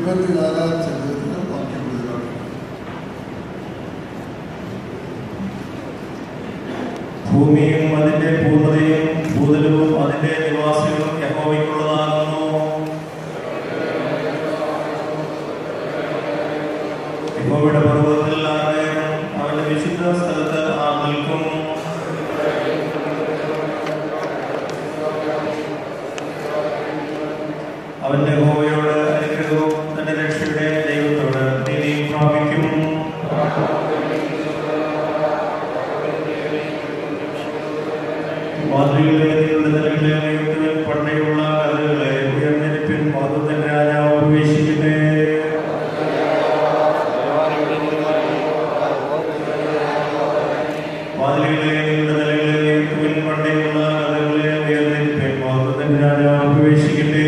ഇരുപത്തിനാലാം ചരിത്രത്തിന്റെ വാക്യം മുതലാണ് ഭൂമിയും അതിന്റെ പൂർണ്ണതയും ഭൂതലവും അതിന്റെ നിവാസികളും യഹോവയ്ക്കുള്ളതാകുന്നു യഹോവയുടെ പർവ്വതത്തിൽ ആഗ്രഹം അവന്റെ വിശുദ്ധ സ്ഥലത്ത് ആ നിൽക്കും അവന്റെ യഹോവയോട് അനുഗ്രഹവും തന്റെ രക്ഷയുടെ ദൈവത്തോട് നീതിയും പ്രാപിക്കും മാതൃകളെ നിങ്ങളുടെ നിലവിലെ ഉയർത്തുവിൻ പണ്ടയുള്ള കഥകളെ ഉയർന്നിരിപ്പിൻ മാതൃത്തിന്റെ രാജാവ് പ്രവേശിക്കട്ടെ മാതൃകളെ നിങ്ങളുടെ നിലവിലെ ഉയർത്തുവിൻ പണ്ടയുള്ള കഥകളെ ഉയർന്നിരിപ്പിൻ മാതൃത്തിന്റെ രാജാവ് പ്രവേശിക്കട്ടെ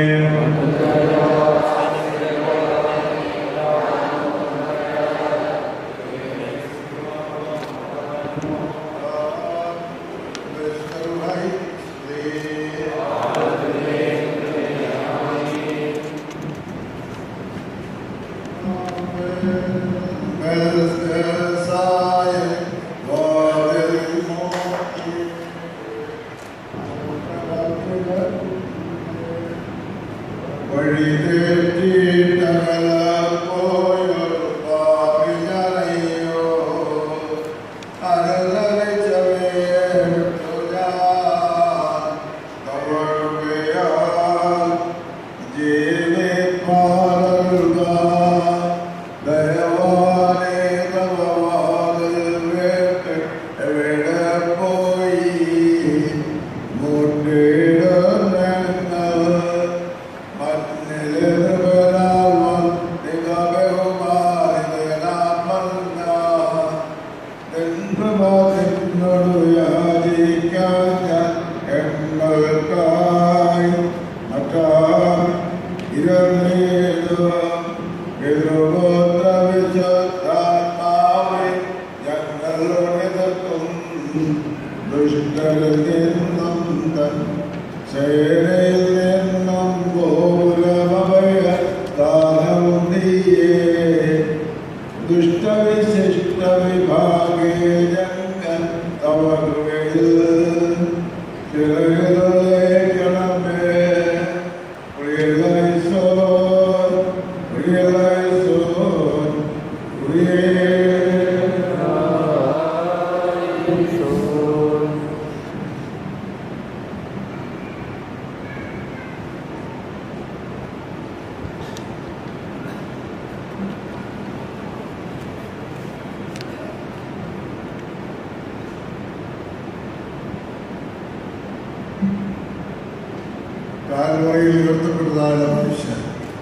കാൽവറയിൽ ഉയർത്തപ്പെട്ടതായ മനുഷ്യൻ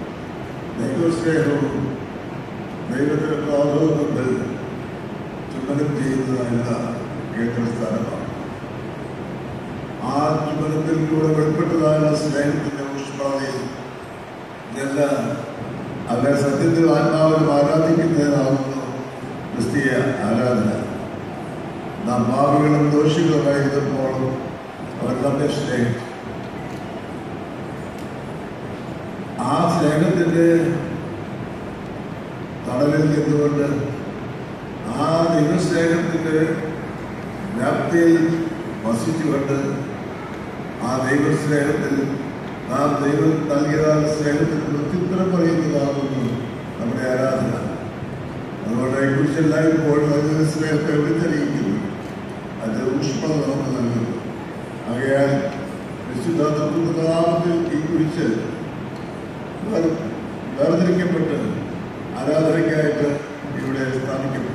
ദൈവസ്നേഹവും ദൈവത്തിന്റെ പ്രാധാന്യത്തിൽ ചുമതല ചെയ്യുന്നതല്ല കേന്ദ്രസ്ഥാനമാണ് ആ ചുമതലത്തിലൂടെ വെളിപ്പെട്ടതായ സ്നേഹത്തിന്റെ ഊഷ്മാതയിൽ ഇതെല്ലാം അവരെ സത്യത്തിൽ ആത്മാവിലും ആരാധിക്കുന്നതിനാകുന്നു ക്രിസ്തീയ ആരാധന നാം ഭാവികളും ദോഷികളുമായിരുന്നപ്പോൾ അവർ നമ്മെ സ്നേഹിച്ചു ആ സ്നേഹത്തിന്റെ തടലിൽ നിന്നുകൊണ്ട് ആ ദൈവസ്നേഹത്തിന്റെ വ്യാപ്തിയിൽ വസിച്ചുകൊണ്ട് ആ ദൈവസ്നേഹത്തിൽ നാം ദൈവം നൽകിയതായ സ്നേഹത്തിൽ പ്രത്യുത്തരം പറയുന്നതാകുന്നു നമ്മുടെ ആരാധന അതുകൊണ്ട് കുറിച്ച് എല്ലായ്പ്പോഴും അതിന്റെ സ്നേഹത്തെ വിളിച്ചറിയിക്കുന്നു അത് ഊഷ്മത നമുക്ക് നൽകുന്നു ആകയാൽ വിശുദ്ധ നാമത്തിൽ ഈ കുറിച്ച് വേർ- വേർതിരിക്കപ്പെട്ട് ആരാധനയ്ക്കായിട്ട് ഇവിടെ സ്ഥാപിക്കപ്പെട്ടു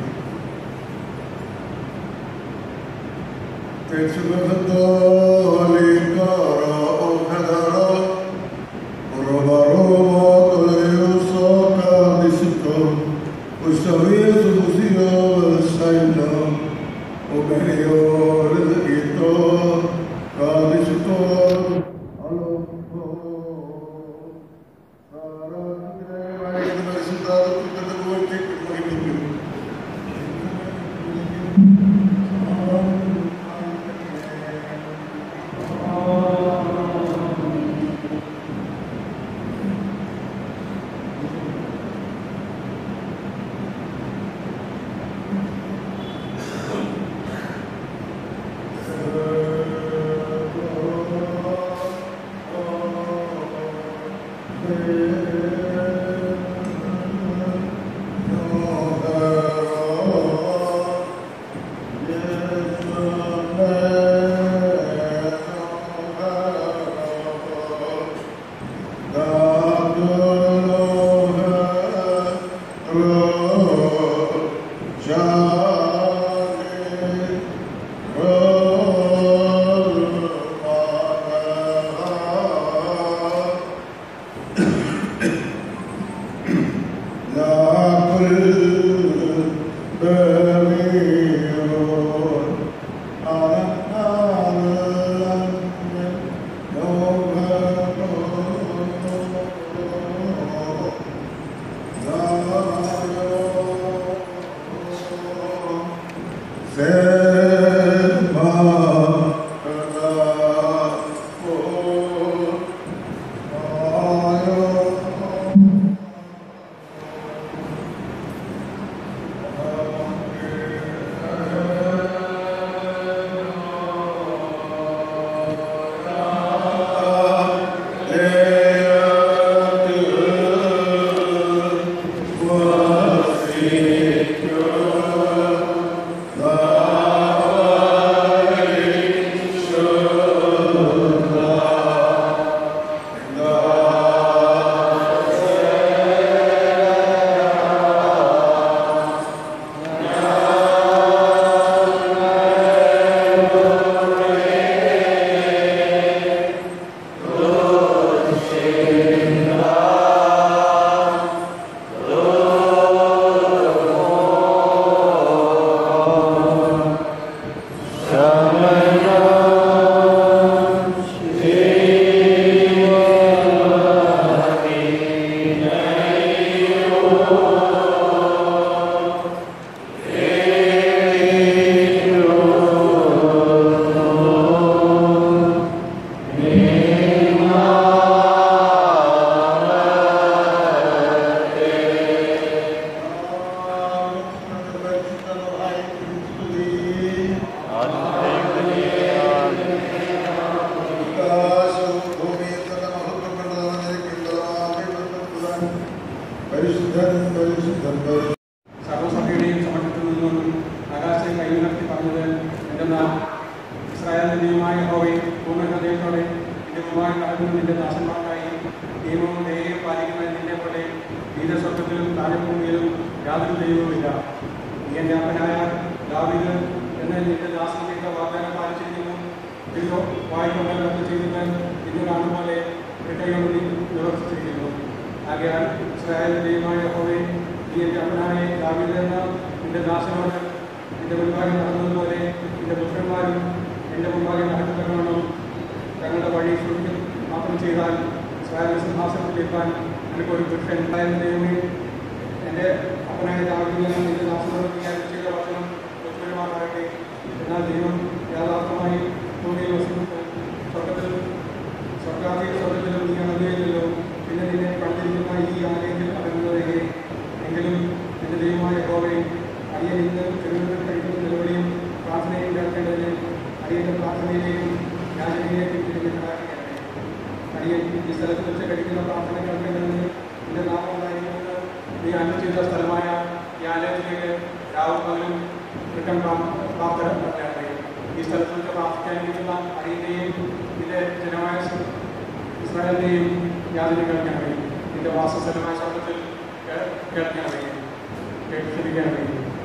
പരിശുദ്ധൻ പരിശുദ്ധൻ പരിശുദ്ധൻ സർവസഭയുടെയും സമക്ഷത്തിൽ നിന്നുകൊണ്ടും ആകാശത്തെ കൈയുയർത്തി പറഞ്ഞത് എന്തെന്നാൽ ഇസ്രായേലിന്റെ ദൈവമായ ഹോവെ പൂർണ്ണ ഹൃദയത്തോടെ നിന്റെ മുമ്പായി നടക്കുന്ന നിന്റെ ദാസന്മാർക്കായി നിയമവും ദയയും പാലിക്കുന്ന നിന്നെ പോലെ വീരസ്വർഗത്തിലും താഴെഭൂമിയിലും യാതൊരു ദൈവവുമില്ല നീ എൻ്റെ അപ്പനായ ദാവീദ് എന്ന നിന്റെ ദാസന്റെ വാഗ്ദാനം പാലിച്ചിരിക്കുന്നു ഇത് വായിക്കൊണ്ടത് റദ്ദ് ചെയ്തിട്ട് ഇന്ന് കാണുപോലെ കൃത്യങ്ങൾ നിവർത്തിച്ചിരിക്കുന്നു ആകയാൽ ഇസ്രായേലിന്റെ ദൈവമായ ഹോവേ നീ എൻ്റെ അപ്പനായ ദാവീദ് എന്ന നിന്റെ ദാസനോട് നിന്റെ മുൻപാകെ നടന്നതുപോലെ നിന്റെ പുത്രന്മാരും എൻ്റെ മുൻപാകെ നടക്കത്തക്കവണ്ണം തങ്ങളുടെ വഴി സൂക്ഷിക്കും മാത്രം ചെയ്താൽ ഇസ്രായേൽ സിംഹാസനത്തിലെത്താൻ എനിക്ക് ഒരു പുരുഷൻ ഇസ്രായേൽ ദൈവമേ എൻ്റെ അപ്പനായ ദാവീദ് എന്ന നിന്റെ ദാസനോട് നീ അരുളി ചെയ്ത വചനം ഒത്തുവരുമാറാകട്ടെ എന്നാൽ ദൈവം യാഥാർത്ഥമായി ഭൂമിയിൽ വസിക്കുന്നത് സ്വർഗത്തിൽ സ്വർഗാധിക സ്വർഗത്തിലും നീ അനുഭവിച്ചല്ലോ പിന്നെ നിന്നെ പണിതിരിക്കുന്ന ഈ ആലയത്തിൽ അടങ്ങുന്നതേ എങ്കിലും നിന്റെ ദൈവമായ ഹോവയും അടിയൻ ഇന്ന് ചെറുതിൽ കഴിക്കുന്ന നിലവിളിയും പ്രാർത്ഥനയും കേൾക്കേണ്ടതിന് അടിയന്റെ പ്രാർത്ഥനയിലേക്കും യാചനയിലേക്കും തിരികെ സഹായിക്കട്ടെ അടിയൻ ഈ സ്ഥലത്ത് വെച്ച് കഴിക്കുന്ന പ്രാർത്ഥന കേൾക്കേണ്ടതിന് നിന്റെ നാമം ഉണ്ടായിരിക്കുന്നത് നീ അന്നം ചെയ്ത സ്ഥലമായ ഈ ആലയത്തിലേക്ക് രാവും പകലും വൃക്കം പ്രാപ്തരാകട്ടെ ഈ സ്ഥലത്ത് വെച്ച് പ്രാർത്ഥിക്കാനിരിക്കുന്ന അടിയന്റെയും നിന്റെ ജനമായ ഇസ്രായേലിന്റെയും യാതൊരു കേൾക്കണമേ നിന്റെ വാസസ്ഥലമായ ശബ്ദത്തിൽ കേ- കേൾക്കണമേ കേട്ടിരിക്കണമേ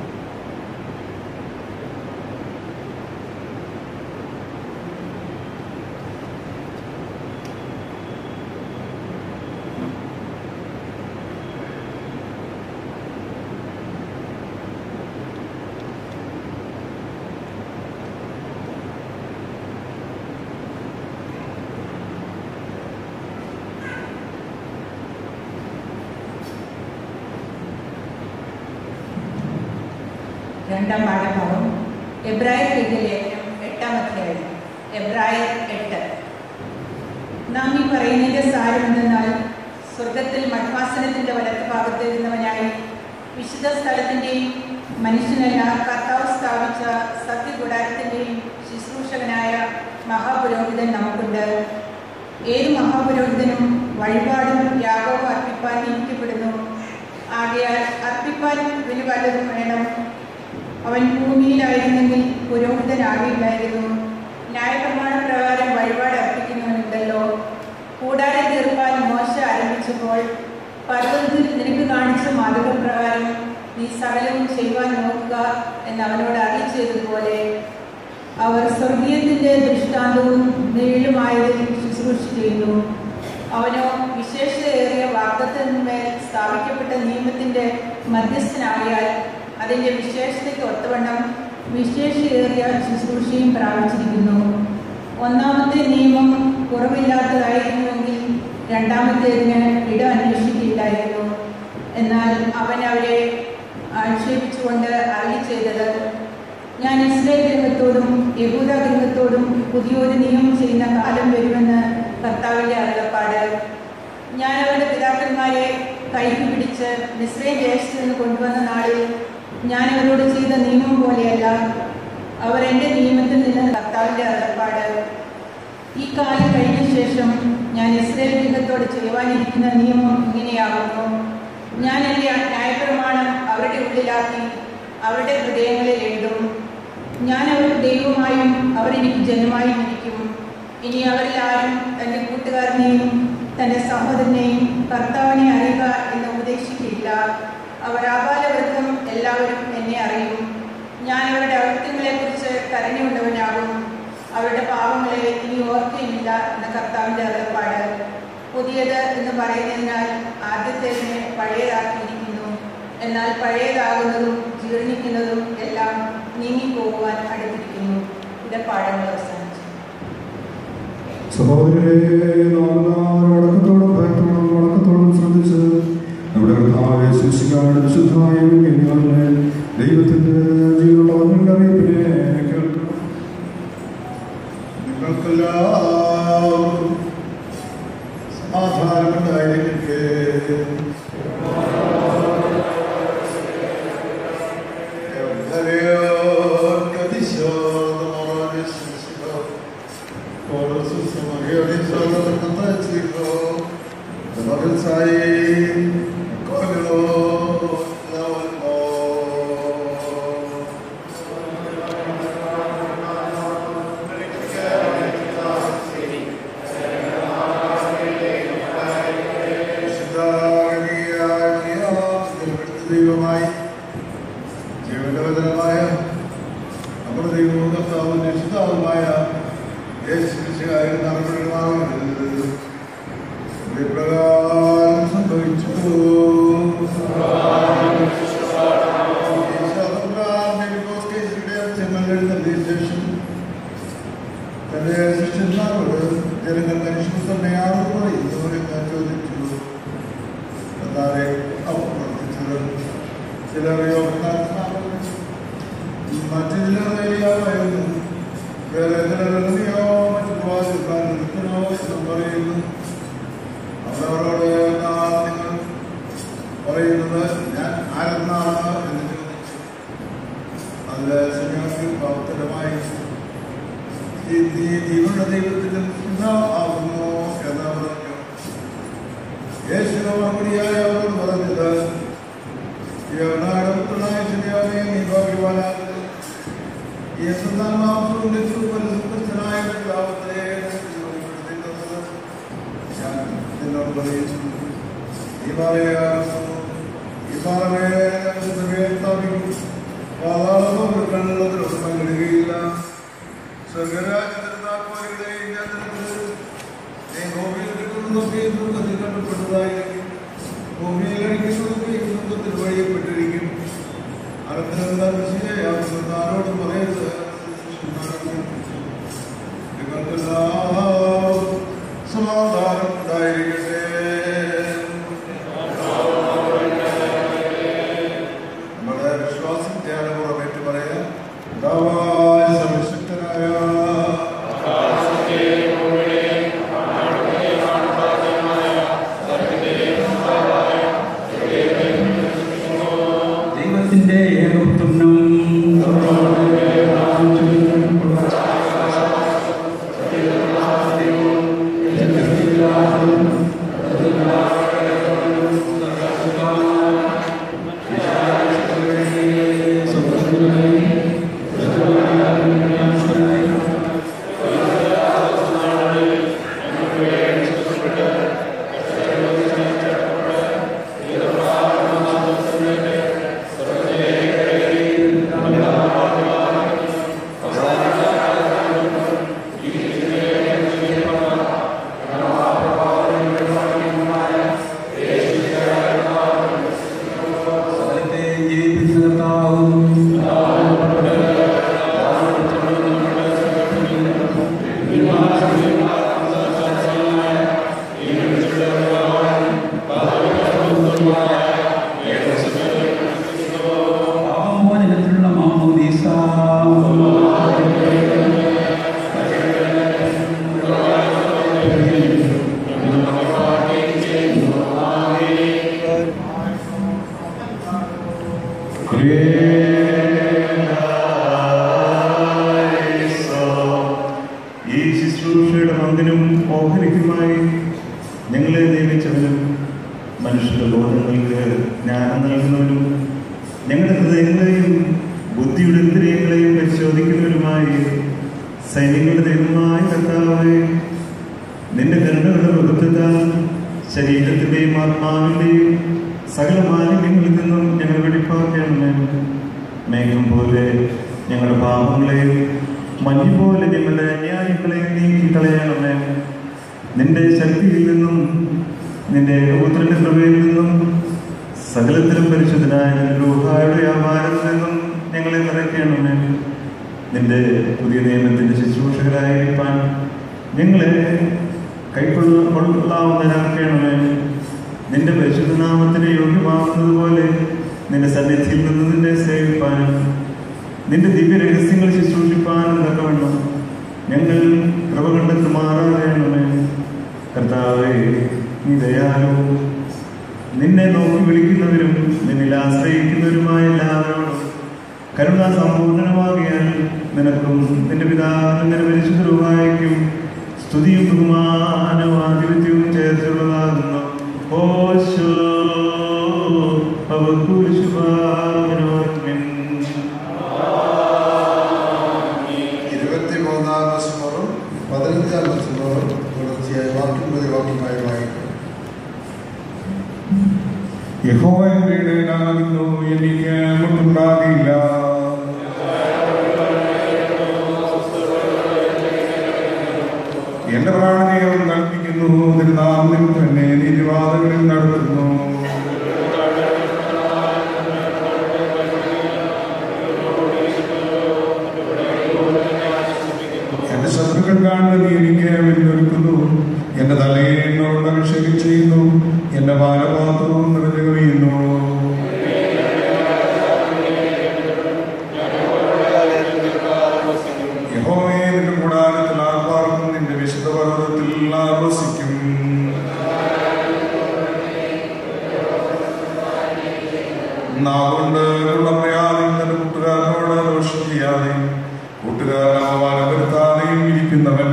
രണ്ടാം പാഠഭാഗം എബ്രായർ എഴുതിയ ലേഖനം എട്ടാം അധ്യായം എബ്രായർ എട്ട് നാം ഈ പറയുന്നതിന്റെ സാരം എന്തെന്നാൽ സ്വർഗത്തിൽ മഠവാസനത്തിന്റെ വലത്ത് ഭാഗത്ത് ഇരുന്നവനായി വിശുദ്ധ സ്ഥലത്തിന്റെയും മനുഷ്യനല്ല കർത്താവ് സ്ഥാപിച്ച സത്യഗുടാരത്തിന്റെയും ശുശ്രൂഷകനായ മഹാപുരോഹിതൻ നമുക്കുണ്ട് ഏത് മഹാപുരോഹിതനും വഴിപാടും യാഗവും അർപ്പിപ്പാൻ നിയമിക്കപ്പെടുന്നു ആകയാൽ അർപ്പിപ്പാൻ വില വല്ലതും വേണം അവൻ ഭൂമിയിലായിരുന്നെങ്കിൽ പുരോഹിതനാകില്ലായിരുന്നു ന്യായപ്രമാണ പ്രകാരം വഴിപാട് അർപ്പിക്കുന്നവനുണ്ടല്ലോ കൂടാതെ തീർപ്പാൻ മോശ ആരംഭിച്ചപ്പോൾ പർവ്വതത്തിൽ നിനക്ക് കാണിച്ച മാതൃക പ്രകാരം നീ സകലവും ചെയ്യുവാൻ നോക്കുക എന്ന് അവനോട് അറിയിച്ചതുപോലെ അവർ സ്വർഗീയത്തിന്റെ ദൃഷ്ടാന്തവും നീളുമായതിൽ ശുശ്രൂഷ ചെയ്യുന്നു അവനോ വിശേഷതയേറിയ വാഗ്ദത്തിന്മേൽ സ്ഥാപിക്കപ്പെട്ട നിയമത്തിന്റെ മധ്യസ്ഥനായാൽ അതിന്റെ വിശേഷതയ്ക്ക് ഒത്തവണ്ണം വിശേഷയേറിയ ശുശ്രൂഷയും പ്രാപിച്ചിരിക്കുന്നു ഒന്നാമത്തെ നിയമം കുറവില്ലാത്തതായിരുന്നുവെങ്കിൽ രണ്ടാമത്തേതിന് ഇടം അന്വേഷിക്കില്ലായിരുന്നു എന്നാൽ അവൻ അവരെ ആക്ഷേപിച്ചുകൊണ്ട് അരളി ചെയ്തത് ഞാൻ ഇസ്രയേൽ ഗൃഹത്തോടും യഹൂദ ഗൃഹത്തോടും പുതിയൊരു നിയമം ചെയ്യുന്ന കാലം വരുമെന്ന് കർത്താവിന്റെ അരുളപ്പാട് ഞാൻ അവരുടെ പിതാക്കന്മാരെ കൈക്ക് പിടിച്ച് മിശ്രയും ദേശത്ത് നിന്ന് കൊണ്ടുവന്ന നാളിൽ ഞാൻ അവരോട് ചെയ്ത നിയമം പോലെയല്ല അവർ എൻ്റെ നിയമത്തിൽ നിന്ന് കർത്താവിന്റെ അരുളപ്പാട് ഈ കാലം കഴിഞ്ഞ ശേഷം ഞാൻ ഇസ്രയേൽ ഗൃഹത്തോട് ചെയ്യുവാനിരിക്കുന്ന നിയമം ഇങ്ങനെയാകുന്നു ഞാൻ എൻ്റെ ന്യായപ്രമാണം അവരുടെ ഉള്ളിലാക്കി അവരുടെ ഹൃദയങ്ങളിൽ എഴുതും ഞാൻ അവർക്ക് ദൈവമായും അവർ എനിക്ക് ജനമായും ഇരിക്കും ഇനി അവരിൽ ആരും തൻ്റെ കൂട്ടുകാരനെയും തൻ്റെ സഹോദരനെയും കർത്താവിനെ അറിയുക എന്ന് ഉപദേശിക്കില്ല അവർ ആപാലവർഗം എല്ലാവരും എന്നെ അറിയും ഞാൻ അവരുടെ അകൃത്യങ്ങളെക്കുറിച്ച് കരുണയുള്ളവനാകും അവരുടെ പാവങ്ങളെ ഇനി ഓർക്കയില്ല എന്ന കർത്താവിൻ്റെ അരുളപ്പാട് പുതിയത് എന്ന് പറയുന്നതിനാൽ ആദ്യത്തേതിനെ പഴയതാക്കിയിരിക്കുന്നു എന്നാൽ പഴയതാകുന്നതും ജീർണിക്കുന്നതും എല്ലാം നീങ്ങിപ്പോകുവാൻ അടുത്തിരിക്കുന്നു ഇവിടെ പാഠങ്ങൾ അവസാനിച്ചു സഹോദരരെ നാമനാരോടക്കത്തോടും ഭയത്തോടും വണക്കത്തോടും ശ്രദ്ധിച്ച് നമ്മുടെ കർത്താവെ സൂക്ഷിക്കാണ്ട് വിശുദ്ധമായ വിജ്ഞാനങ്ങളെ ദൈവത്തിന്റെ ജീവനുള്ള വചനങ്ങളുടെ അറിയിപ്പിനെ കേൾക്കണം നിങ്ങൾക്കെല്ലാവർക്കും സമാധാനമുണ്ടായിരിക്കട്ടെ Por sus mayores alas chico, de Marelsai, Colo, Lavalmo. ദൈവമായി ജീവനവചനമായ നമ്മുടെ ദൈവവും കർത്താവും രക്ഷിതാവുമായ യേശുശിശിയായ നടപടികളാകുന്നത് ഇപ്രകാരം സംഭവിച്ചു ശേഷം തന്റെ ശിഷ്യന്മാരോട് ജനങ്ങൾ മനുഷ്യൻ തന്നെയാണെന്ന് പറയുന്നു എന്ന് ചോദിച്ചു കർത്താവെ അവർ പ്രവർത്തിച്ചത് ചിലർ യോഗ്യതാ മറ്റു ചിലർ ഏലിയാവായിരുന്നു വേറെ ചിലർ എളിയോ മറ്റു പ്രവാചകന്മാർ നിൽക്കണോ എന്നും പറയുന്നു അവരവരോട് എന്നാൽ നിങ്ങൾ പറയുന്നത് ഞാൻ ആരെന്നാണ് എന്ന് ചോദിച്ചു അതിൽ ശനിയാക്കി ഭക്തരമായി ഈ നീ ജീവനുള്ള ദൈവത്തിന്റെ ആകുന്നു എന്ന് പറഞ്ഞു യേശു മറുപടിയായി അവരോട് പറഞ്ഞത് യവനാടത്തുള്ളായ ശരിയായ നീ ഭാഗ്യവാനാകുന്നു ഈ സന്താനാമസുകൊണ്ട് പരിശുദ്ധനായ കർത്താവത്തെ വെളിപ്പെടുത്തുന്നത് ഞാൻ നിന്നോട് പറയുന്നു ഈ പറയാകുന്നു ഈ പാറമേ സ്ഥാപിക്കും പാതാളമോ കണ്ണുള്ളതിലൊന്നും പങ്കിടുകയില്ല സ്വർഗരാജ്യത്തിന്റെ താക്കോലുകളെയും ഞാൻ നിനക്ക് തരും. നീ ഭൂമിയിൽ കിട്ടുന്നതൊക്കെയും ദുഃഖത്തിൽ കണ്ടപ്പെട്ടതായിരിക്കും ഭൂമിയിൽ അടിക്കുന്നതൊക്കെയും ദുഃഖത്തിൽ വഴിയപ്പെട്ടിരിക്കും അനന്തരം ആരോടും പറയരുത് നിങ്ങൾക്കെല്ലാം സമാധാനം ഉണ്ടായിരിക്കട്ടെ നമ്മുടെ വിശ്വാസം ധ്യാനപൂർവ്വമേറ്റ് പറയാം കർത്താവായ സർവശക്തനായ ദൈവത്തിന്റെ ഏകോപനം ഈ ശുശ്രൂഷയുടെ മന്ദിനും ഓഹരിക്കുമായി ഞങ്ങളെ നിയമിച്ചവനും മനുഷ്യരുടെ ബോധങ്ങൾക്ക് ജ്ഞാനം നൽകുന്നവനും ഞങ്ങളുടെ ഹൃദയങ്ങളെയും ബുദ്ധിയുടെ ഇന്ദ്രിയങ്ങളെയും പരിശോധിക്കുന്നവരുമായി സൈന്യങ്ങളുടെ ദൈവമായ കർത്താവെ നിന്റെ കരുണകളുടെ വൃത്തത്താൽ ശരീരത്തിന്റെയും ആത്മാവിന്റെയും സകല മാലിന്യങ്ങളിൽ നിന്നും ഞങ്ങൾ വെടിപ്പാക്കണമേ മേഘം പോലെ ഞങ്ങളുടെ പാപങ്ങളെയും മഞ്ഞ് പോലെ ഞങ്ങളുടെ അന്യായങ്ങളെയും നീക്കി കളയണമേ നിന്റെ ശക്തിയിൽ നിന്നും നിന്റെ ഏകപുത്രന്റെ കൃപയിൽ നിന്നും സകലത്തിലും പരിശുദ്ധനായ നിന്റെ രൂഹായുടെ വ്യാപാരത്തിൽ നിന്നും ഞങ്ങളെ നിറയ്ക്കണമേ നിന്റെ പുതിയ നിയമത്തിന്റെ ശുശ്രൂഷകരായിരിക്കാൻ ഞങ്ങളെ കൈക്കൊള്ള കൊള്ളാവുന്നവരാക്കണമേ നിന്റെ പരിശുദ്ധ നാമത്തിന് യോഗ്യമാവുന്നത് പോലെ നിന്റെ സന്നിധിയിൽ നിന്ന് നിന്നെ സേവിപ്പാനും നിന്റെ ദിവ്യ രഹസ്യങ്ങൾ ശുശ്രൂഷിപ്പാനും തക്കവണ്ണം ഞങ്ങൾ കൃപ കണ്ടെത്ത് മാറാകണമേ കർത്താവേ നീ ദയാലു നിന്നെ നോക്കി വിളിക്കുന്നവരും നിന്നിൽ ആശ്രയിക്കുന്നവരുമായ എല്ലാവരോടും കരുണ സമ്പൂർണമാകിയാൽ നിനക്കും നിന്റെ പിതാവിനും നിന്റെ പരിശുദ്ധ രൂപായ്ക്കും സ്തുതിയും ബഹുമാനവും ആധിപത്യവും ചേർത്തുള്ളതാകുന്നു ഓശോ അവകുരിശുഭാവനോർമ്മിൻ ഇരുപത്തിമൂന്നാം ദശമറും പതിനഞ്ചാം ദശമറും തുടർച്ചയായി വാക്യം പ്രതി വാക്യമായി വായിക്കും യഹോവന്റെ ഇടയനാകുന്നു എനിക്ക് മുട്ടുണ്ടാകില്ല എന്റെ പ്രാണനെ അവൻ കൽപ്പിക്കുന്നു തിരുനാമത്തിൽ തന്നെ നീതിവാദങ്ങളിൽ നടത്തുന്നു എന്റെ ശത്രുക്കൾ കാണുന്ന നീ എനിക്ക് വെല്ലൊരുക്കുന്നു എന്റെ തലയെ എന്നോട് അഭിഷേകം ചെയ്യുന്നു എന്റെ ബാലപാത്രവും നിറഞ്ഞു കവിയുന്നു യഹോവയെ നിന്റെ കൂടാരത്തിൽ ആർപ്പാർക്കും നിന്റെ വിശുദ്ധ പർവ്വതത്തിൽ ആവസിക്കും നാവുകൊണ്ട് ഉള്ള പ്രയാതെയും തന്റെ കൂട്ടുകാരനോട് ദോഷം ചെയ്യാതെയും കൂട്ടുകാരൻ അവമാനം വരുത്താതെയും ഇരിക്കുന്നവൻ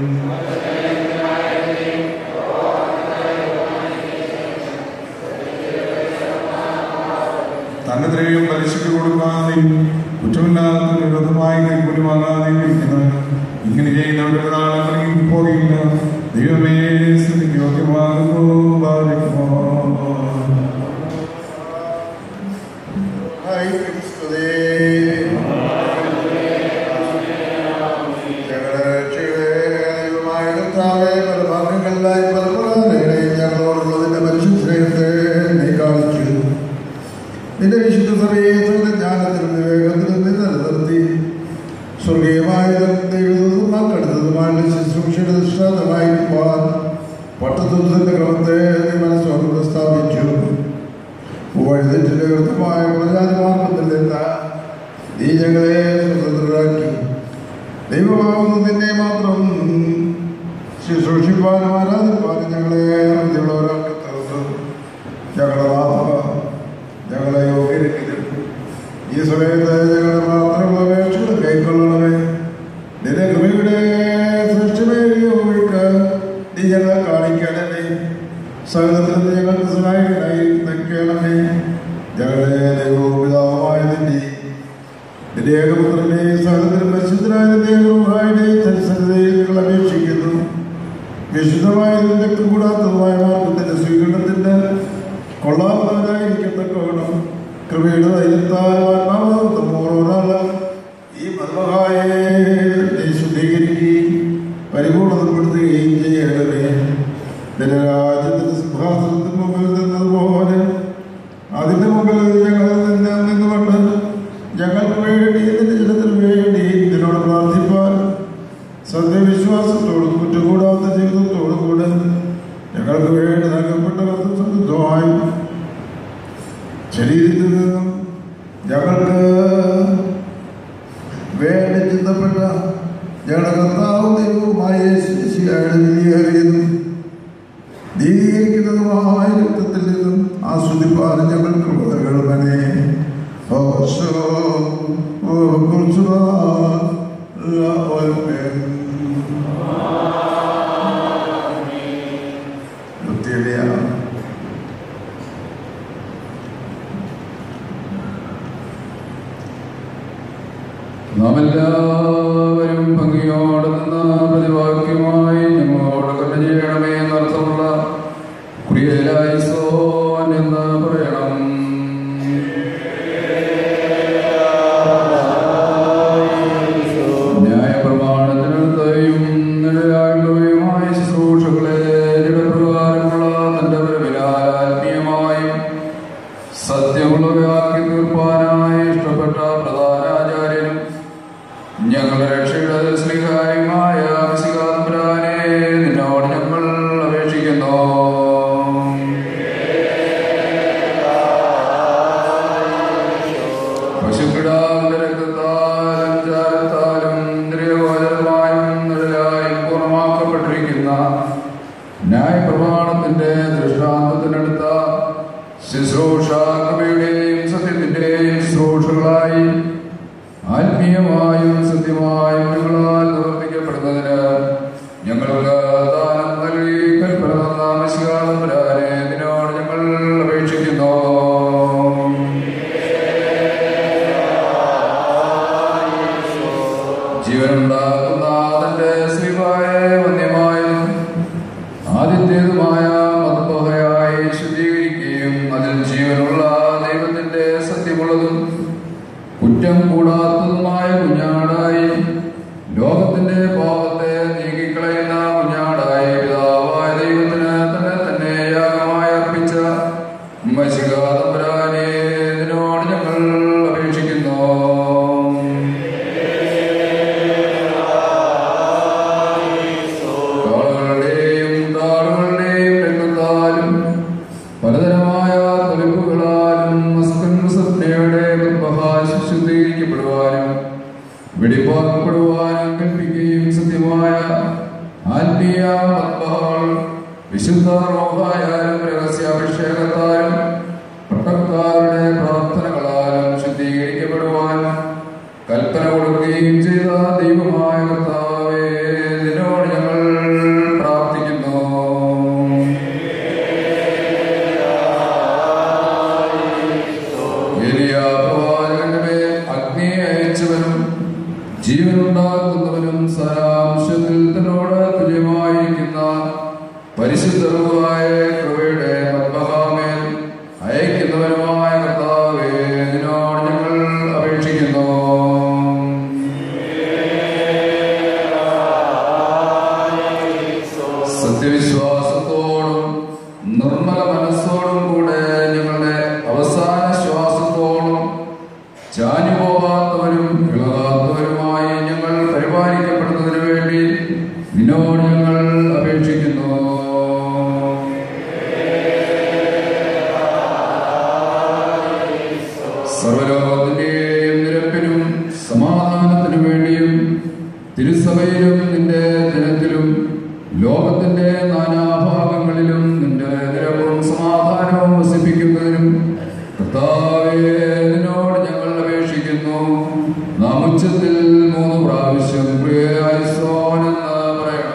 തന്റെ ദ്രവ്യം പലിശയ്ക്ക് കൊടുക്കാതെയും കുറ്റമില്ലാത്ത വിരോധമായി കൈക്കൂലി വാങ്ങാതെയും ഇരിക്കുന്നവൻ ഇങ്ങനെ ചെയ്യുന്നവരുടെ പ്രധാനം പോകില്ല ദൈവമേ സ്ഥിതിക്ക് യോഗ്യമാകുന്നു ബാധിക്കുമോ ഹായ് ക്രിസ്തുവേ. ഞങ്ങളുടെ രക്ഷയുടെ ദൈവമായ കർത്താവേ, പല ഭാഗങ്ങളിലായി പല പ്രകാരങ്ങളെയും ഞങ്ങളോടുള്ളതിന്റെ പരിശുദ്ധത്തെ നീ കാണിച്ചു നിന്റെ വിശുദ്ധ സഭയെ സകല ജ്ഞാനത്തിലും വിവേകത്തിലും നീ നിലനിർത്തി സ്വർഗീയമായ ദൈവമാക്കടുത്തതുമായ ശുശ്രൂഷയുടെ ദൃഷ്ടാന്തമായിരിക്കാൻ പട്ടത്വത്തിന്റെ ക്രമത്തെ നീ മനസ്സോട് സ്ഥാപിച്ചു വഴുതെറ്റിന്റെ കൃത്യമായ പ്രചാരമാർഗത്തിൽ നിന്ന് നീ ഞങ്ങളെ സ്വതന്ത്രരാക്കി ദൈവമാവുന്ന നിന്നെ മാത്രം ശുശ്രൂഷിപ്പാനും ആരാധിപ്പാനും ഞങ്ങളെ ഉള്ളവരാക്കി തീർത്തു ഞങ്ങളുടെ നാഥ ഞങ്ങളെ യോഗ്യരെങ്കിലും ഈ സമയത്ത് ഞങ്ങളുടെ മാത്രമുള്ള അപേക്ഷകൾ കൈക്കൊള്ളണമേ നിന്റെ കൃപയുടെ സൃഷ്ടിമേറിയ ഒഴുക്ക് നീ ഞങ്ങളെ കാണിക്കണമേ സകലത്തിൽ നീ ഞങ്ങൾക്ക് സഹായകനായി നിൽക്കണമേ ഞങ്ങളുടെ ദൈവവും പിതാവുമായ നിന്റെ നിന്റെ ഏകപുത്രനെ സകലത്തിലും പരിശുദ്ധനായ നിന്റെ ഏകവുമായുടെ തരിസനതയിൽ ഞങ്ങൾ അപേക്ഷിക്കുന്നു വിശുദ്ധമായ നിന്റെ കൂടാത്തതുമായ മാർഗത്തിന്റെ സ്വീകരണത്തിന്റെ കൊള്ളാവുന്നവരായിരിക്കത്തക്കവണ്ണം കൃപയുടെ ധൈര്യത്താൽ ആത്മാവോർത്തും ഓരോരാളും ഈ മർമ്മഹായെ നീ ശുദ്ധീകരിക്കുകയും പരിപൂർണതപ്പെടുത്തുകയും ചെയ്യണമേ നിന്റെ രാജ്യത്തിന്റെ സിംഹാസനത്തിന് മുമ്പിൽ നിന്നതുപോലെ അതിന്റെ മുമ്പിൽ ഞങ്ങൾ നിന്ന് നിന്നുകൊണ്ട് ഞങ്ങൾക്ക് വേണ്ടി നിന്റെ ജനത്തിന് വേണ്ടി ഇതിനോട് പ്രാർത്ഥിപ്പാൻ സത്യവിശ്വാസത്തോടും കുറ്റകൂടാത്ത ജീവിതത്തോടും കൂടെ ഞങ്ങൾക്ക് വേണ്ടി നൽകപ്പെട്ട കർത്തൃത്വമായി ശരീരത്തിൽ നിന്നും ഞങ്ങൾക്ക് വേണ്ടി ചിന്തപ്പെട്ട ഞങ്ങളുടെ കർത്താവും ദൈവവുമായ ശിശിയായുടെ വിലയേറിയതും നീതീകരിക്കുന്നതുമായ രക്തത്തിൽ നിന്നും ആസ്വദിപ്പാനും ഞങ്ങൾക്ക് നൽകണമേ നാം എല്ലാവരും ഭംഗിയോടെ നിന്ന് പ്രതിവാക്യമായി ഞങ്ങളോട് കണ്ട ചെയ്യണമേ എന്നർത്ഥമുള്ള ക്രിയലായി സോൻ എന്ന് പറയണം ന്യായപ്രമാണത്തിനടുത്തയും നിഴലായുള്ളവയുമായ ശുശ്രൂഷകളെ ജഡപ്രകാരമുള്ള തന്റെ വരവിനാൽ ആത്മീയമായും സത്യമുള്ളവയാക്കി തീർപ്പാനായി ഇഷ്ടപ്പെട്ട പ്രധാനാചാര്യനും ഞങ്ങളുടെ രക്ഷയുടെ സ്നേഹായുമായ മിശികാതമ്പുരാനെ നിന്നോട് ഞങ്ങൾ അപേക്ഷിക്കുന്നു പശുക്കിടാവിന്റെ രക്തത്താലും ചാരത്താലും ഇന്ദ്രിയഗോചരമായും നിഴലായും പൂർണ്ണമാക്കപ്പെട്ടിരിക്കുന്ന ന്യായപ്രമാണത്തിന്റെ ദൃഷ്ടാന്തത്തിനടുത്ത ശുശ്രൂഷ കൃപയുടെയും സത്യത്തിന്റെയും ശുശ്രൂഷകളായി ആത്മീയമായും സത്യമായും നിങ്ങളാൽ നിവർത്തിക്കപ്പെടുന്നതിന് ഞങ്ങൾക്ക് ദാനം നൽകി കൽപ്പന തന്ന മിശികാതമ്പുരാനെ ഇതിനോട് ഞങ്ങൾ അപേക്ഷിക്കുന്നു ജീവനുണ്ടാക്കുന്ന തന്റെ ശ്രീവായ വന്യമായതും ആദിത്യതുമായ മതബോധയായി ശുദ്ധീകരിക്കുകയും അതിൽ ജീവനുള്ള ദൈവത്തിന്റെ സത്യമുള്ളതും കുറ്റം കൂടാത്തതുമായ കുഞ്ഞാടായി ലോകത്തിന്റെ പാപത്തെ നീക്കിക്കളയുന്ന കുഞ്ഞാടായി പിതാവായ ദൈവത്തിന് തന്നെ തന്നെ യാഗമായി അർപ്പിച്ച മശികാതമ്പരാനെ ഇതിനോട് ഞങ്ങൾ അപേക്ഷിക്കുന്നു കാളുകളുടെയും താളുകളുടെയും രംഗത്താലും പലതരമായ തൊലിപ്പുകളാലും മസ്കൻസത്തയുടെ ശുദ്ധീകരിക്കപ്പെടുവാനും വെടിപ്പാക്കപ്പെടുവാനും കൽപ്പിക്കുകയും സത്യമായ ആത്മീയ മത്ബഹകൾ വിശുദ്ധ റോഹായാലും രഹസ്യാഭിഷേകത്താലും പട്ടക്കാരുടെ പ്രാർത്ഥനകളാലും ശുദ്ധീകരിക്കപ്പെടുവാനും കൽപ്പന കൊടുക്കുകയും ചെയ്ത ദൈവമായ കർത്താവേ നിന്നോട് ഞങ്ങൾ പ്രാർത്ഥിക്കുന്നു ഏലിയ പ്രവാചകന്റെ മേൽ അഗ്നിയെ അയച്ചവനും ജീവനുണ്ടാക്കുന്നവനും സാരാംശത്തിൽ തന്നോട് തുല്യമായിരിക്കുന്ന പരിശുദ്ധവുമായ കൃപയുടെ മദ്ബഹാമേൽ അയക്കുന്നവനുമായ കർത്താവേ നിന്നോട് ഞങ്ങൾ അപേക്ഷിക്കുന്നു സത്യവിശ്വാസത്തോടും നിർമ്മല മനസ്സോടും കൂടെ ഞങ്ങളുടെ അവസാന ശ്വാസത്തോളം ചാഞ്ഞുപോകാത്തവരും ഇളകാത്തവരുമായി ഞങ്ങൾ പരിപാലിക്കപ്പെടുന്നതിന് വേണ്ടി നിന്നോട് ഞങ്ങൾ അപേക്ഷിക്കുന്നു സർവലോകത്തിന്റെയും നിരപ്പിനും സമാധാനത്തിനു വേണ്ടിയും തിരുസഭയിലും നിന്റെ ദിനത്തിലും ലോകത്തിന്റെ നാനാഭാഗങ്ങളിലും നിന്റെ നിരപ്പും സമാധാനവും വസിപ്പിക്കുന്നതിനും കർത്താവേ നിന്നോട് ഞങ്ങൾ അപേക്ഷിക്കുന്നു നാം ഉച്ചത്തിൽ മൂന്ന് പ്രാവശ്യം പ്രിയായ സോൻ എന്ന് പറയണം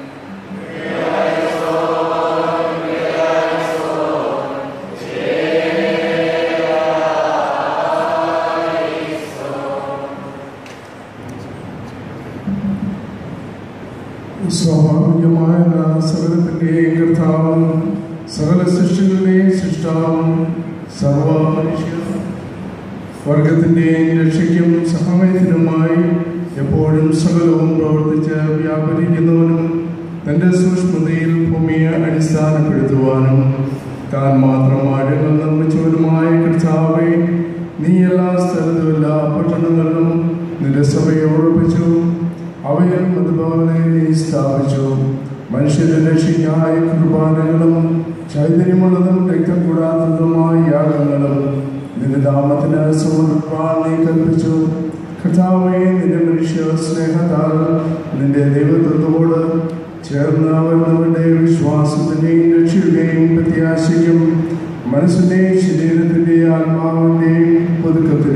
സ്വാഭാവികമായ സകലത്തിന്റെയും കർത്താവും സകല സൃഷ്ടികളുടെയും സൃഷ്ടാവും സർവ മനുഷ്യ വർഗത്തിന്റെയും രക്ഷയ്ക്കും സഹായത്തിനുമായി എപ്പോഴും സകലവും പ്രവർത്തിച്ച് വ്യാപരിക്കുന്നവനും തന്റെ സൂക്ഷ്മതയിൽ ഭൂമിയെ അടിസ്ഥാനപ്പെടുത്തുവാനും താൻ മാത്രം ആഴങ്ങൾ നിർമ്മിച്ചവനുമായ കർത്താവെ നീ എല്ലാ സ്ഥലത്തും എല്ലാ പട്ടണങ്ങളിലും നിന്റെ സഭയെ ഉറപ്പിച്ചു അവയിൽ അതുപോലെ നീ സ്ഥാപിച്ചു മനുഷ്യരുടെ രക്ഷയ്ക്കായ കുർബാനകളും ചൈതന്യമുള്ളതും രക്തം കൂടാത്തതുമായ യാഗങ്ങളും നിന്റെ നാമത്തിന് സമർപ്പിക്കാൻ നീ കൽപ്പിച്ചു കർത്താവെ നിന്റെ മനുഷ്യ സ്നേഹത്താൽ നിന്റെ ദൈവത്വത്തോട് ചേർന്ന് വരുന്നവരുടെ വിശ്വാസത്തിന്റെയും രക്ഷയുടെയും പ്രത്യാശയ്ക്കും മനസ്സിന്റെയും ശരീരത്തിന്റെയും ആത്മാവിന്റെയും പുതുക്കത്തിനും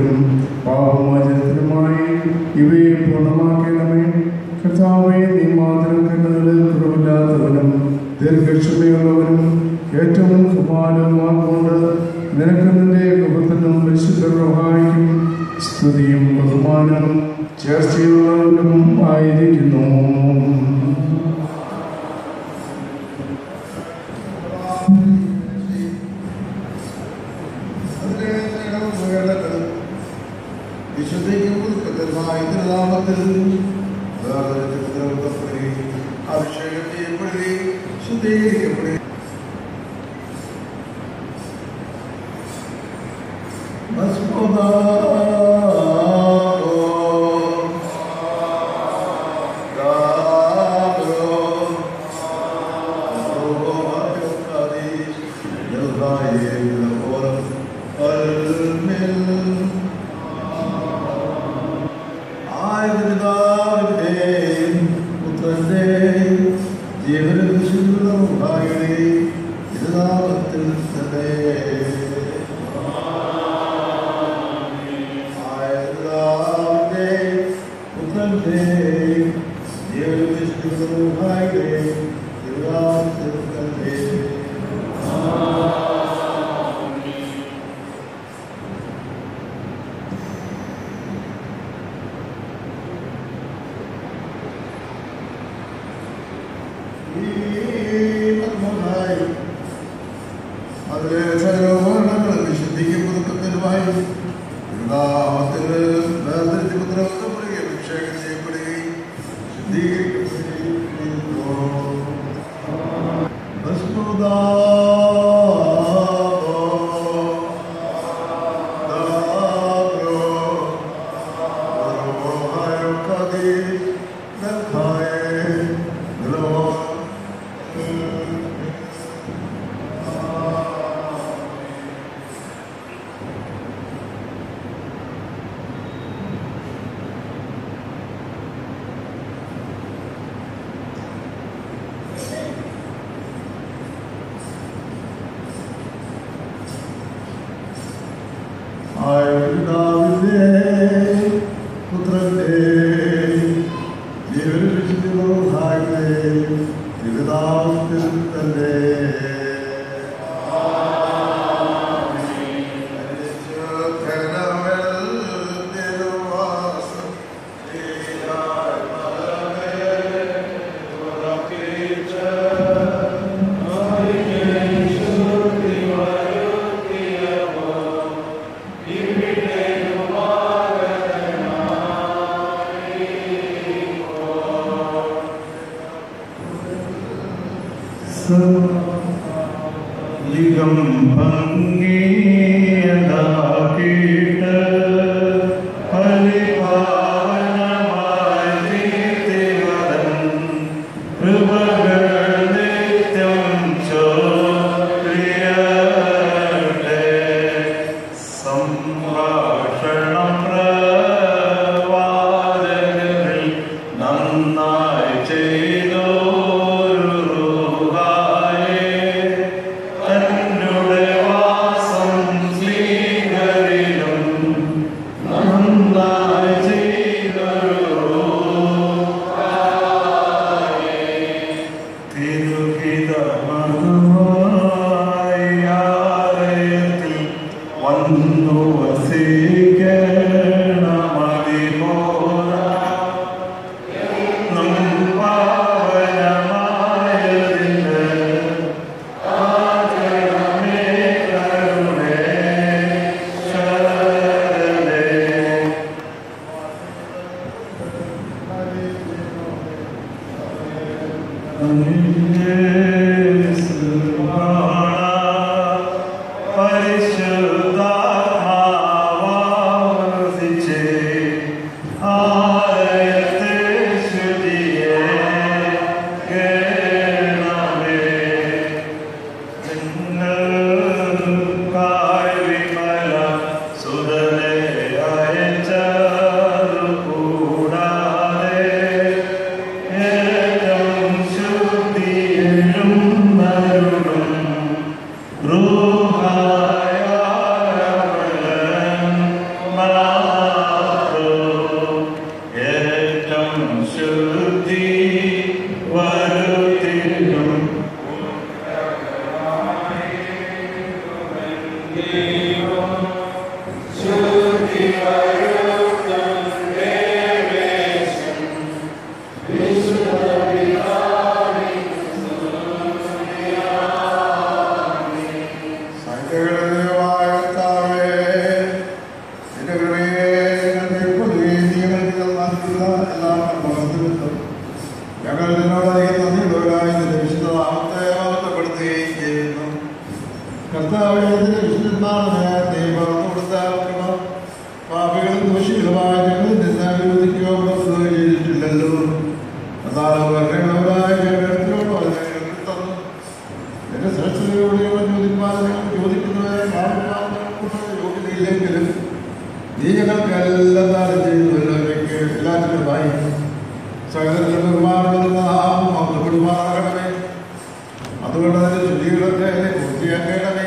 റൂഹായ്ക്കും സ്തുതിയും ബഹുമാനവും ചേർച്ചയുള്ളവനും ആയിരിക്കുന്നു വിശുദ്ധിക്കും പുതുക്കത്തിലുമായ തിരുനാമത്തിൽ വേർതിരിച്ച് പുത്രപ്പെടുകയും അഭിഷേകം ചെയ്യപ്പെടുകയും ശുദ്ധീകരിക്കപ്പെടുകയും ത്തിൽ തന്നെ അതിലെ സർവവർണ്ണങ്ങൾ വിശുദ്ധിക്കും പുതുക്കത്തിനുമായി നാമത്തിൽ വേർതിരിച്ച് പുത്രപ്പെടുകയും അഭിഷേകം ചെയ്യപ്പെടുകയും ശുദ്ധീകരിക്കപ്പെടുകയും ചെയ്യുന്നു. ഭസ്മദാ ദാദ്രോ വരോഹായോ കദി ദൽഖായേ ദലോ ആയുർദാവിന്റെ പുത്രന്റെ ജീവനോഹായുടെ ജീവിതാവത്തിൽ തന്നെ ലിംഗം ഭംഗിയതാക്കിയിട്ട് പരിപാവനമായി തീർത്തിവരൻ കൃപകൾ നിത്യം ചൊല്ലിയട്ടെ. സംഭാഷണം പ്രവാചകരിൽ നന്നായി ചെയ്തോരു റുഹായേ തന്നുടെ വാ ഞങ്ങൾ നിന്നോട് അധികം നന്ദിയുള്ളവരായി നിന്റെ വിശുദ്ധനാമത്തെ ഓർമ്മപ്പെടുത്തുകയും ചെയ്യുന്നു കർത്താവെ നിന്റെ വിശുദ്ധനാമനെ നീ പകർന്നു കൊടുത്ത കൃപ പാപികളും ദോഷികളുമായ ഞങ്ങൾ നിന്നെ വിരോധിക്കുകയോ പുറത്തുകയോ ചെയ്തിട്ടില്ലല്ലോ എന്നാൽ വർണ്ണങ്ങളായ ഞങ്ങളോട് വളരെ ഞങ്ങൾക്ക് തന്നു എന്റെ ശ്രേഷ്ഠതയോട് ഞങ്ങൾ ചോദിപ്പാൻ ഞങ്ങൾ ചോദിക്കുന്നവരെ പാപിപ്പാൻ ഞങ്ങൾക്ക് യോഗ്യതയില്ലെങ്കിലും നീ ഞങ്ങൾക്ക് എല്ലാം ദാനം ചെയ്യുന്നുവല്ലോ എനിക്ക് എല്ലാറ്റിനുമായി സകലത്തിലും ബഹുമാനമുള്ള നാമം മന്ത്രപ്പെടുമാറാകണമേ അതുകൊണ്ട് അതിന്റെ ശുദ്ധികളൊക്കെ എന്നെ പൂർത്തിയാക്കണമേ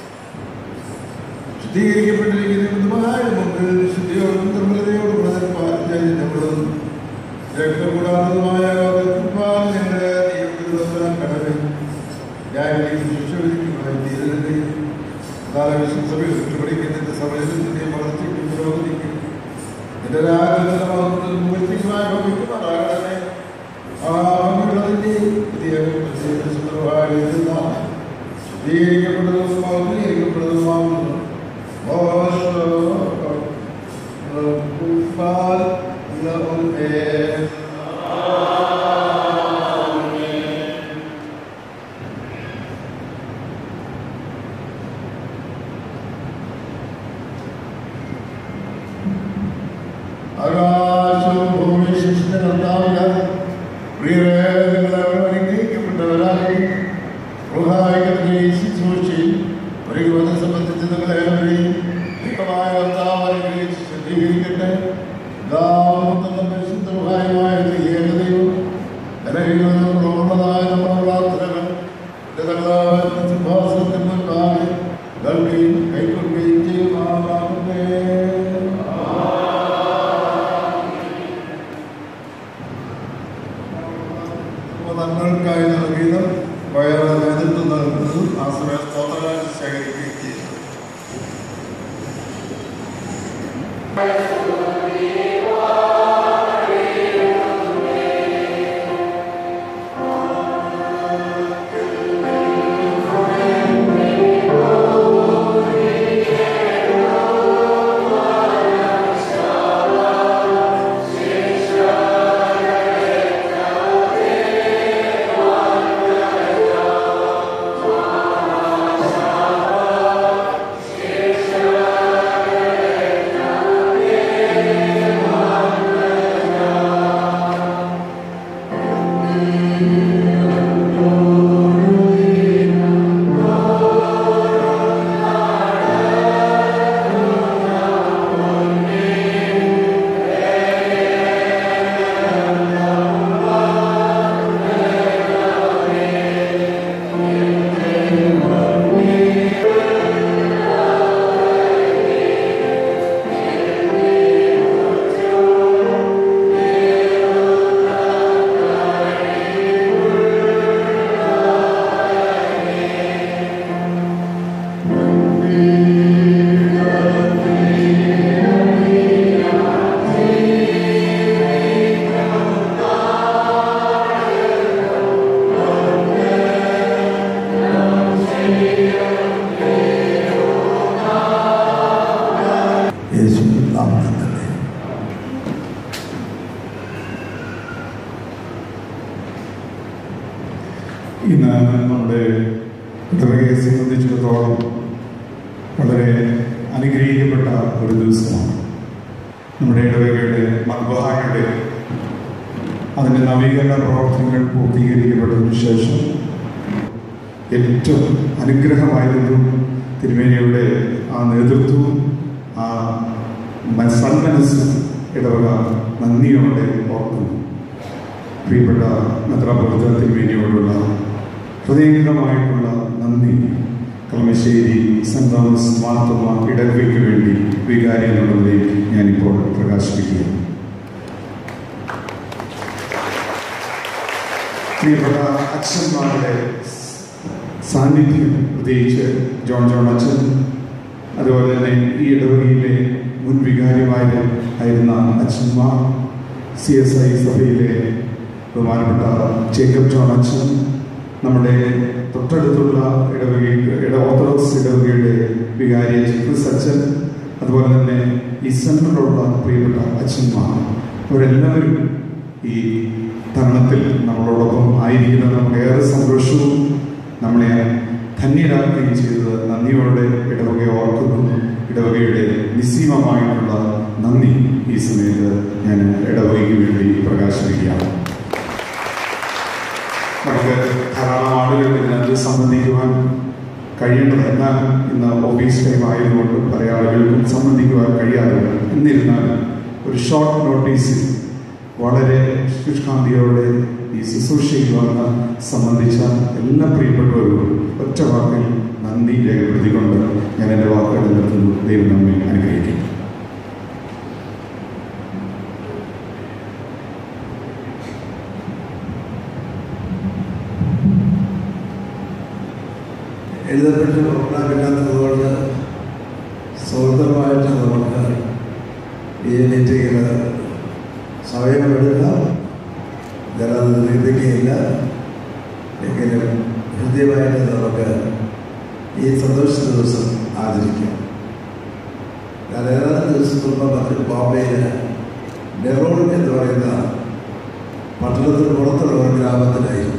ശുദ്ധീകരിക്കപ്പെട്ടിരിക്കുന്ന മൃദുമായ മുമ്പിൽ ശുദ്ധിയോടും നിർമ്മലതയോടും അതിന് പാലിച്ചും രക്തകൂടാതമായ ഞങ്ങളെ നിയോഗിക്കുന്നവരാക്കണമേ ഞാൻ ശിക്ഷവിധിക്കുമായി തീരരുതേ സഭയിൽ സൃഷ്ടിപ്പിടിക്കുന്നതിന്റെ സമയത്തിന്റെ വളർച്ചയ്ക്കും പുരോഗതിക്കും എന്റെ രാജ്യത്തിന്റെ മുഖ്യമായ ഭവിക്കുമാറാകണമേ ആ ഭംഗിയുള്ളതിന്റെ പുതിയ സുന്ദരമായ ശുദ്ധീകരിക്കപ്പെട്ടതും മൗലീകരിക്കപ്പെട്ടതുമാകുന്നു ആകാശവും ഭൂമി ശിഷ്ടകർത്താവില്ല പ്രിയരെ നിങ്ങളെ അനുഗ്രഹിക്കപ്പെട്ടവരായി റുഹായിക്കത്തിലെ ശുശ്രൂഷി ഒരു യുവനെ സംബന്ധിച്ച് നിങ്ങളേവരെയും ദൈവമായ കർത്താവ് അനുഗ്രഹിച്ച് ശുദ്ധീകരിക്കട്ടെ ദാമോത്തരം പരിശുദ്ധ റുഹായുമായ ഏകദൈവം ജനഹിതമായ നമ്മുടെ പ്രാർത്ഥനകൾ സിംഹാസനത്തിൽ മുൻപാകെ നൽകുകയും കൈക്കൊള്ളുകയും ചെയ്യുമാറാകട്ടെ നന്മകൾക്കായി നൽകിയത് വയറ് നേതൃത്വം നൽകുന്നതും ആ സമയം സ്തോത്രങ്ങൾ ശേഖരിക്കുകയും ചെയ്തു യേശു നാമത്തിൽ തന്നെ ഇന്ന് നമ്മുടെ ഇടവകയെ സംബന്ധിച്ചിടത്തോളം വളരെ അനുഗ്രഹിക്കപ്പെട്ട ഒരു ദിവസമാണ് നമ്മുടെ ഇടവകയുടെ മദ്ബഹായുടെ അതിൻ്റെ നവീകരണ പ്രവർത്തനങ്ങൾ പൂർത്തീകരിക്കപ്പെട്ടതിനു ശേഷം ഏറ്റവും അനുഗ്രഹമായിരുന്നു തിരുമേനിയുടെ ആ നേതൃത്വവും ആ മ- സന്മനസ് ഇടവക നന്ദിയോടെ ഓർക്കുന്നു പ്രിയപ്പെട്ട മെത്രാപൊലിത്ത തിരുമേനിയോടുള്ള ഹൃദയംഗമായിട്ടുള്ള നന്ദി കളമശ്ശേരി സെന്റ് തോമസ് മാർത്തോമ ഇടവയ്ക്ക് വേണ്ടി വികാരി എന്നുള്ളതിലേക്ക് ഞാനിപ്പോൾ പ്രകാശിപ്പിക്കുകയാണ് പ്രിയപ്പെട്ട അച്ഛന്മാരുടെ സാന്നിധ്യം പ്രത്യേകിച്ച് ജോൺ ജോൺ അച്ഛൻ അതുപോലെ തന്നെ ഈ ഇടവകയിലെ മുൻ വികാരിമാർ ആയിരുന്ന അച്ഛന്മാർ സി എസ് ഐ സഭയിലെ ബഹുമാനപ്പെട്ട ജേക്കബ് ജോൺ അച്ഛൻ നമ്മുടെ തൊട്ടടുത്തുള്ള ഇടവകയിൽ ഇട ഓർത്തഡോക്സ് ഇടവകയുടെ വികാരി ക്രിസ് അച്ഛൻ അതുപോലെ തന്നെ ഈ സെൻറ്ററിലുള്ള പ്രിയപ്പെട്ട അച്ഛന്മാർ അവരെല്ലാവരും ഈ തരുണത്തിൽ നമ്മളോടൊപ്പം ആയിരിക്കുന്നത് നമുക്ക് ഏറെ സന്തോഷവും നമ്മളെ ധന്യരാക്കുകയും ചെയ്തത് നന്ദിയോടെ ഇടവകയെ ഓർക്കുന്നു ഇടവകയുടെ നിസ്സീമമായിട്ടുള്ള നന്ദി ഈ സമയത്ത് ഞാൻ ഇടവകയ്ക്ക് വേണ്ടി പ്രകാശിപ്പിക്കുകയാണ് നമുക്ക് ധാരാളം ആളുകൾ ഇതിനകത്ത് സംബന്ധിക്കുവാൻ കഴിയേണ്ടത് എന്നാൽ ഇന്ന് ഓഫീസ് ടൈം ആയതുകൊണ്ട് പല ആളുകൾക്കും സംബന്ധിക്കുവാൻ കഴിയാറുണ്ട് എന്നിരുന്നാലും ഒരു ഷോർട്ട് നോട്ടീസിൽ വളരെ ശുഷ്കാന്തിയോടെ ഈ ശുശ്രൂഷയിൽ വന്ന് സംബന്ധിച്ച എല്ലാ പ്രിയപ്പെട്ടവരും ഒറ്റ വാക്കിൽ നന്ദി രേഖപ്പെടുത്തിക്കൊണ്ട് ഞാൻ എൻ്റെ വാക്കുകൾ നിർത്തുന്നു ദൈവം നമ്മെ അനുഗ്രഹിക്കും എഴുതപ്പെട്ട് ഉണ്ടാക്കില്ലാത്തതുകൊണ്ട് സ്വന്തമായിട്ട് നമുക്ക് ഈ മീറ്റിങ്ങിൽ സമയമെടുക്കാം ഞാനത് നിർമ്മിക്കുകയില്ല എങ്കിലും ഹൃദ്യമായിട്ട് നമുക്ക് ഈ സന്തോഷ ദിവസം ആചരിക്കാം ഞാൻ ഏതാനും ദിവസം മുമ്പ് മറ്റു ബോംബെയിൽ നെറോൾ എന്ന് പറയുന്ന പട്ടണത്തിന് പുറത്തുള്ള ഒരു ഗ്രാമത്തിലായിരുന്നു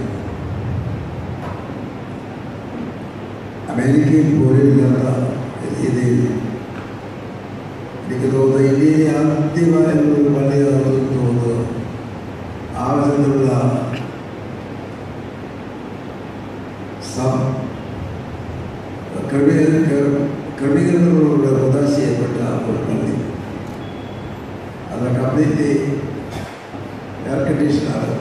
അമേരിക്കയിൽ പോലില്ലാത്ത രീതിയിൽ എനിക്ക് തോന്നുന്നത് ഇന്ത്യയിലെ ആദ്യമായ ഒരു പള്ളിയാണെന്ന് തോന്നുന്നത് ആ വിധത്തിലുള്ള സം ക്രമീകരണ ക്രമീകരണങ്ങളോട് ഉദാശ ചെയ്യപ്പെട്ട ഒരു പള്ളി അത് കംപ്ലീറ്റ്ലി എയർ കണ്ടീഷനാണ്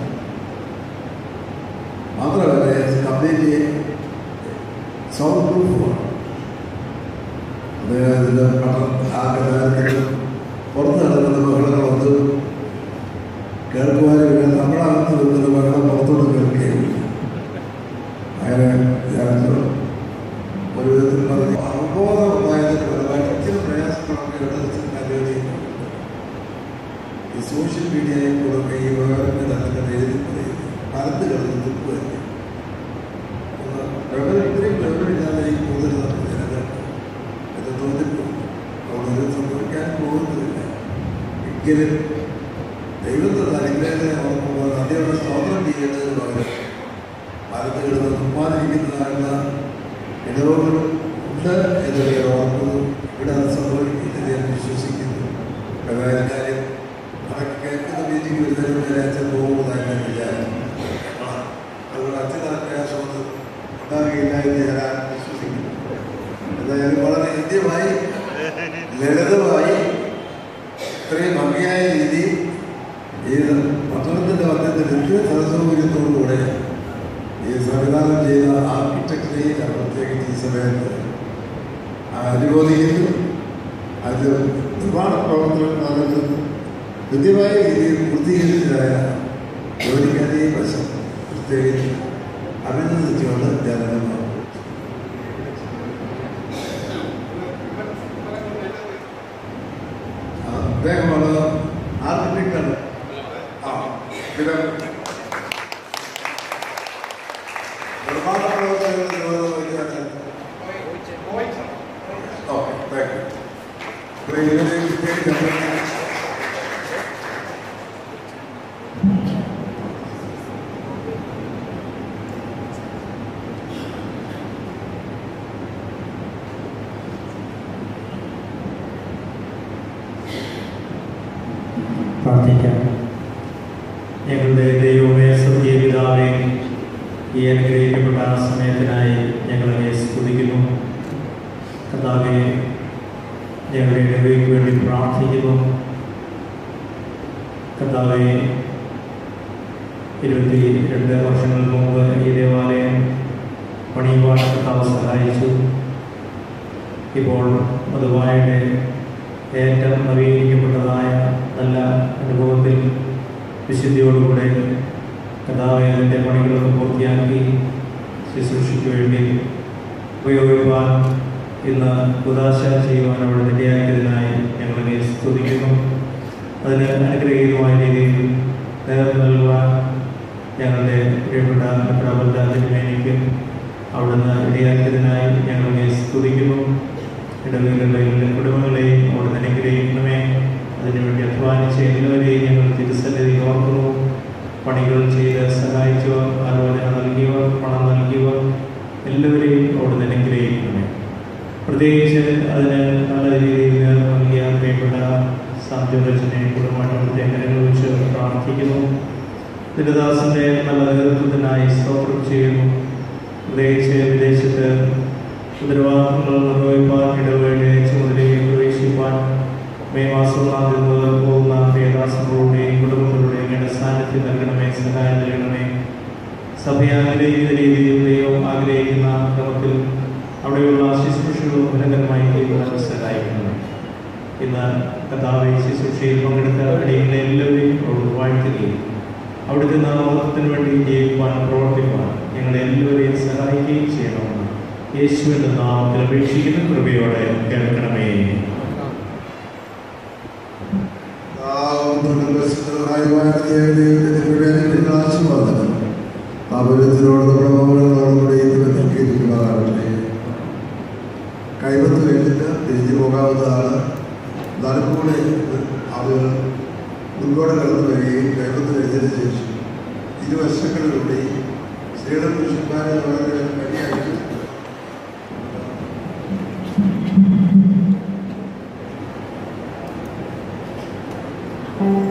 മാത്രമല്ല കംപ്ലീറ്റ്ലി സൗണ്ട് പ്രൂഫുമാണ് അദ്ദേഹത്തിൻ്റെ പഠനം ആ കാലത്തിൽ പുറത്ത് നടക്കുന്ന ബഹളങ്ങളൊന്നും കേൾക്കുവാനുമില്ല നമ്മളകത്ത് നിൽക്കുന്ന ബഹളം പുറത്തോട്ട് കേൾക്കുകയുമില്ല അങ്ങനെ ഞാൻ ഒരു വിധത്തിൽ പറഞ്ഞു അവബോധം ഉണ്ടായതിന് ഫലമായിട്ട് ഇച്ചിരി പ്രയാസങ്ങളൊക്കെ എടുത്ത് കല്ലുകളിൽ ഈ സോഷ്യൽ മീഡിയയിൽ കൂടെ ഈ വിവരങ്ങൾ തന്നെ എഴുതി പറയുന്നത് പലത്ത് കിടന്ന് തുപ്പുകയല്ലേ ഇത്രയും വിവരമില്ലാതെ ഈ കൂടുതൽ ജനങ്ങൾ എന്ന് തോന്നിപ്പോകും അവിടെ സംഭവിക്കാൻ പോകുന്നതില്ല എങ്കിലും ദൈവത്തെ അനുഗ്രഹത്തെ ഓർക്കുമ്പോൾ അതിനുള്ള സ്തോത്രം ചെയ്യേണ്ടതിന് പകരം പലത്ത് കിടന്ന് തുപ്പാതിരിക്കുന്നതായുള്ള ഇടവുകൾ ഉണ്ട് എന്ന് ഞാൻ ഓർക്കുന്നു ഇവിടെ അത് സംഭവിക്കുന്നത് ഞാൻ വിശ്വസിക്കുന്നു പ്രകാരം കാര്യം അതൊക്കെ കേൾക്കുന്ന മീറ്റിംഗ് വരുന്നതിന് വരെ അച്ഛൻ പോകുന്നതായി ഞാൻ വിചാരിച്ചു അതുകൊണ്ട് അച്ഛൻ ആ പ്രയാസമൊന്നും ഉണ്ടാകുകയില്ല എന്ന് ഞാൻ വിശ്വസിക്കുന്നു എന്തായാലും വളരെ ഹൃദ്യമായി ലളിതമായി ഇത്രയും ഭംഗിയായ രീതിയിൽ ഈ പട്ടണത്തിൻ്റെ മധ്യത്തിൽ നിത്യ സദസൗകര്യത്തോടുകൂടെ ഈ സംവിധാനം ചെയ്ത ആർക്കിടെക്റ്റിനെ പ്രത്യേകിച്ച് ഈ സമയത്ത് അനുമോദിക്കുന്നു അത് നിർമ്മാണ പ്രവർത്തനം നടത്തുന്നു കൃത്യമായ രീതിയിൽ പൂർത്തീകരിച്ചതായ ജോലിക്കാരെ വശം പ്രത്യേകിച്ച് അഭിനന്ദിച്ചുകൊണ്ട് ഞാൻ അദ്ദേഹമാണ് ആർക്കിടെക്റ്റാണ് ആ പിന്നെ നിർമ്മാണ പ്രവർത്തനങ്ങൾ നിർവഹിക്കാൻ ഓക്കെ താങ്ക് യു അപ്പോൾ ഇതിലേക്ക് സ്റ്റേജ് അഭ്യർത്ഥന പ്രാർത്ഥിക്കാം ഞങ്ങളുടെ ദൈവമേ സ്വർഗീയ പിതാവേ ഈ അനുഗ്രഹിക്കപ്പെട്ട ആ സമയത്തിനായി ഞങ്ങളെ സ്തുതിക്കുന്നു കർത്താവെ ഞങ്ങളുടെ ഇടവയ്ക്ക് വേണ്ടി പ്രാർത്ഥിക്കുന്നു കർത്താവെ ഇരുപത്തി രണ്ട് വർഷങ്ങൾക്ക് മുമ്പ് ഈ ദേവാലയം പണിയുവാൻ കർത്താവ് സഹായിച്ചു ഇപ്പോൾ മധുവായുടെ ഏറ്റവും നവീകരിക്കപ്പെട്ടതായ നല്ല അനുഭവത്തിൽ വിശുദ്ധിയോടുകൂടെ കഥാവെ അതിൻ്റെ പണികളൊക്കെ പൂർത്തിയാക്കി ശുശ്രൂഷയ്ക്ക് വേണ്ടി ഉപയോഗിക്കുവാൻ ഇന്ന് ഉദാശ ചെയ്യുവാൻ അവിടെ ഇടയാക്കിയതിനായി ഞങ്ങളെ സ്തുതിക്കുന്നു അതിന് അനുഗ്രഹീതമായ രീതിയിൽ നേതൃത്വം നൽകുവാൻ ഞങ്ങളുടെ പ്രിയപ്പെട്ട പ്രബന്ധ തിരുമേനിക്ക് അവിടുന്ന് ഇടയാക്കിയതിനായി ഞങ്ങളെ സ്തുതിക്കുന്നു ഇടവകളുടെ എല്ലാ കുടുംബങ്ങളെയും അവിടുന്ന് അനുഗ്രഹിക്കണമേ അതിനുവേണ്ടി അധ്വാനിച്ച എല്ലാവരെയും ഞങ്ങൾ തിരുസന്നിധി ഓർക്കുന്നു പണികൾ ചെയ്ത് സഹായിച്ചവർ ആലോചന നൽകിയവർ പണം നൽകിയവർ എല്ലാവരെയും അവിടുന്ന് അനുഗ്രഹിക്കണമേ പ്രത്യേകിച്ച് അതിന് നല്ല രീതിയിൽ നേതൃത്വം നൽകിയ പ്രിയപ്പെട്ട സാന്ത്വരചനെ കുടുംബമായിട്ട് അനുഭവിച്ച് പ്രാർത്ഥിക്കുന്നു ദിനദാസിന്റെ നല്ല നേതൃത്വത്തിനായി സ്തോത്രം ചെയ്യുന്നു പ്രത്യേകിച്ച് വിദേശത്ത് ഉത്തരവാദിത്തങ്ങൾ നിർവഹിപ്പാൻ ഇടവേളയെ ചുമതലയിൽ പ്രവേശിപ്പാൻ മെയ് മാസം ഒന്നാം തീയതി മുതൽ പോകുന്ന പ്രിയദാസങ്ങളുടെയും കുടുംബങ്ങളുടെയും സാന്നിധ്യം നൽകണമേ സഹായം നൽകണമേ സഭയെ ആഗ്രഹിക്കുന്ന രീതിയിൽ ദൈവം ആഗ്രഹിക്കുന്ന ക്രമത്തിൽ അവിടെയുള്ള ശുശ്രൂഷകളും ഫലകരമായി ചെയ്യുവാൻ സഹായിക്കണം ഇന്ന് കഥാവെ ശുശ്രൂഷയിൽ പങ്കെടുത്ത അടിയങ്ങളെ എല്ലാവരെയും അവിടെ വാഴ്ത്തുകയും അവിടുത്തെ നാമത്തിന് വേണ്ടി ജീവിക്കുവാൻ പ്രവർത്തിക്കുവാൻ ഞങ്ങളെ എല്ലാവരെയും സഹായിക്കുകയും ചെയ്യണമെന്ന് യേശുവിൻ്റെ നാമത്തിൽ അപേക്ഷിക്കുന്ന കൃപയോടെ കേൾക്കണമേ ആശീർവാദം അപരത്തിനോട് പ്രഭാവങ്ങളോടുകൂടി ഇരിക്കുമാറാകട്ടെ കൈവത്ത് കഴിഞ്ഞിട്ട് തിരിഞ്ഞു പോകാവുന്നതാണ് നടുക്കൂടെ ആളുകൾ മുൻപോട്ട് കടന്നു വരികയും കൈവത്ത് കഴിഞ്ഞതിന് ശേഷം ഇരുവശങ്ങളിലൂടെ സ്ത്രീകളും പുരുഷന്മാരെ വളരെ കടിയായിട്ട് Thank